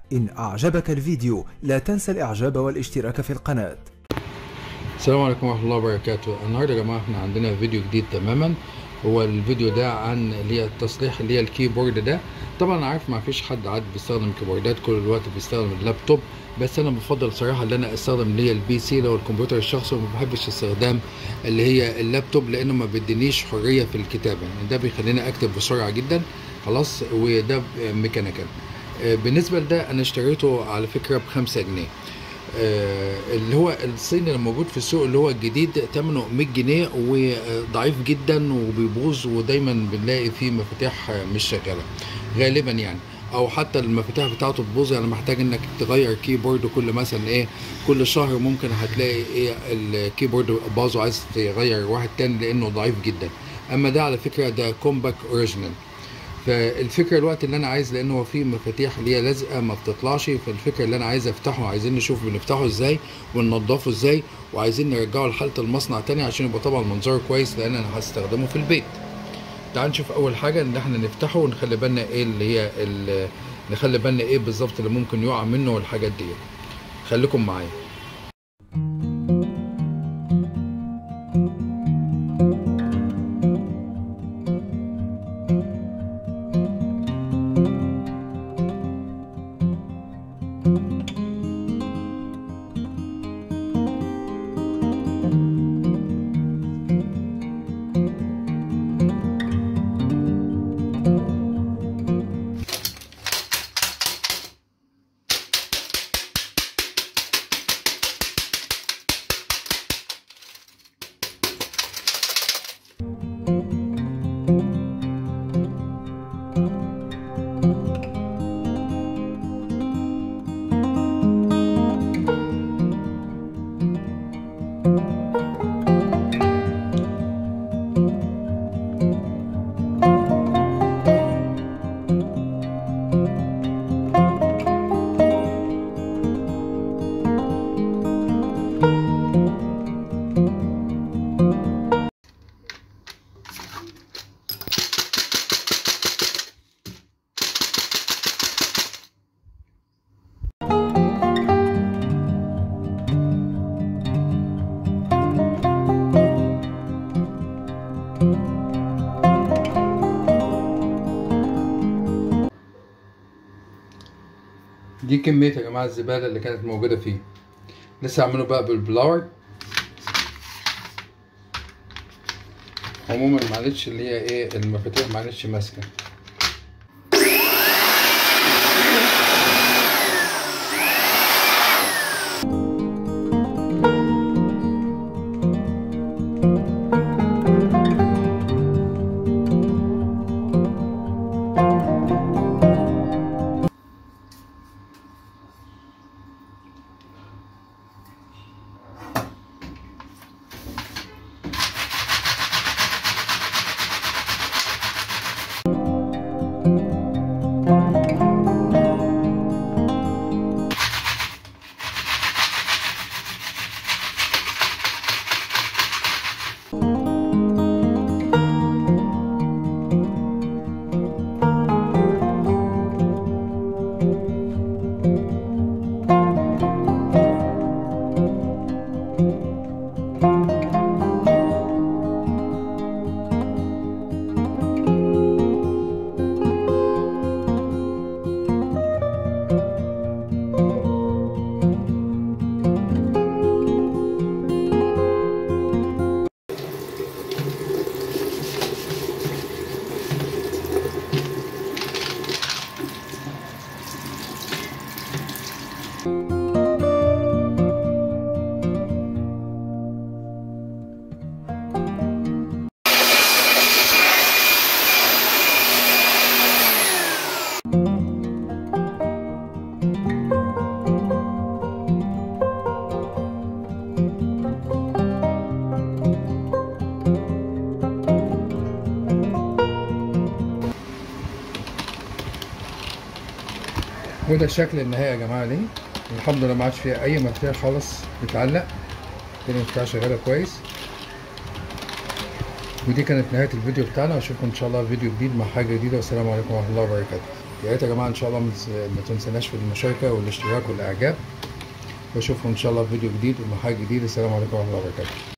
إن أعجبك الفيديو لا تنسى الإعجاب والاشتراك في القناة السلام عليكم ورحمة الله وبركاته النهاردة يا جماعة احنا عندنا فيديو جديد تماما هو الفيديو ده عن اللي هي التصليح اللي هي الكيبورد ده طبعا أنا عارف ما فيش حد عاد بيستخدم كيبوردات كل الوقت بيستخدم اللابتوب بس انا بفضل صراحه ان انا استخدم اللي هي البي سي اللي هو الكمبيوتر الشخصي وما بحبش استخدام اللي هي اللابتوب لانه ما بيدينيش حريه في الكتابه يعني ده بيخليني اكتب بسرعه جدا خلاص وده ميكانيكال بالنسبه لده انا اشتريته على فكره ب 5 جنيه آه اللي هو الصيني اللي موجود في السوق اللي هو الجديد ثمنه 100 جنيه وضعيف جدا وبيبوظ ودايما بنلاقي فيه مفاتيح مش شغاله غالبا يعني او حتى المفاتيح بتاعته تبوظ يعني محتاج انك تغير كيبورد كل مثلا ايه كل شهر ممكن هتلاقي ايه الكيبورد باظ وعايز تغير واحد تاني لانه ضعيف جدا اما ده على فكره ده كومباك اوريجينال فالفكره الوقت اللي انا عايز لان هو في مفاتيح اللي هي لازقه ما بتطلعش فالفكره اللي انا عايز افتحه عايزين نشوف بنفتحه ازاي وننضفه ازاي وعايزين نرجعه لحاله المصنع تاني عشان يبقى طبعا منظره كويس لان انا هستخدمه في البيت تعال نشوف اول حاجه ان احنا نفتحه ونخلي بالنا ايه اللي هي اللي نخلي بالنا ايه بالظبط اللي ممكن يقع منه والحاجات دي خليكم معايا دي كمية يا جماعة الزبالة اللي كانت موجودة فيه لسه هعمله بقى بالبلاور عموما معلش اللي هي ايه المفاتيح معلش ماسكة وده الشكل النهائي يا جماعه ليه الحمد لله ما عادش فيها اي مفاتيح خالص بتعلق كده المفتاح شغاله كويس ودي كانت نهايه الفيديو بتاعنا واشوفكم ان شاء الله في فيديو جديد مع حاجه جديده والسلام عليكم ورحمه الله وبركاته يا ريت يا جماعه ان شاء الله ما تنسناش في المشاركه والاشتراك والاعجاب واشوفكم ان شاء الله في فيديو جديد ومحاجة جديد السلام عليكم ورحمه الله وبركاته